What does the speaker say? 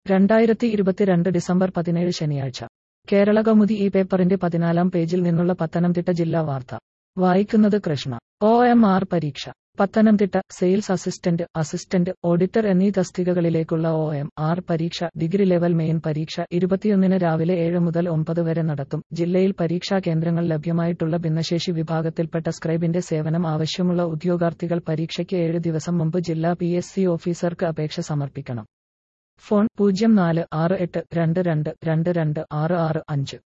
രണ്ടായിരത്തി ഇരുപത്തിരണ്ട് ഡിസംബർ പതിനേഴ് ശനിയാഴ്ച കേരള കൗമുദി ഈ പേപ്പറിന്റെ പതിനാലാം പേജിൽ നിന്നുള്ള പത്തനംതിട്ട ജില്ലാ വാർത്ത വായിക്കുന്നത് കൃഷ്ണ ഒ എം ആർ പരീക്ഷ Pathanamthitta sales assistant assistant auditor എന്നീ തസ്തികകളിലേക്കുള്ള ഒ എം ആർ പരീക്ഷ ഡിഗ്രി ലെവൽ മെയിൻ പരീക്ഷ ഇരുപത്തിയൊന്നിന് രാവിലെ ഏഴ് മുതൽ ഒമ്പത് വരെ നടത്തും ജില്ലയിൽ പരീക്ഷാ കേന്ദ്രങ്ങൾ ലഭ്യമായിട്ടുള്ള ഭിന്നശേഷി വിഭാഗത്തിൽപ്പെട്ട സ്ക്രൈബിന്റെ സേവനം ആവശ്യമുള്ള ഉദ്യോഗാർത്ഥികൾ പരീക്ഷയ്ക്ക് ഏഴ് ദിവസം മുമ്പ് ജില്ലാ പി എസ് സി ഓഫീസർക്ക് അപേക്ഷ സമർപ്പിക്കണം ഫോൺ പൂജ്യം നാല് ആറ് എട്ട് രണ്ട് രണ്ട് രണ്ട് രണ്ട് ആറ് ആറ് അഞ്ച്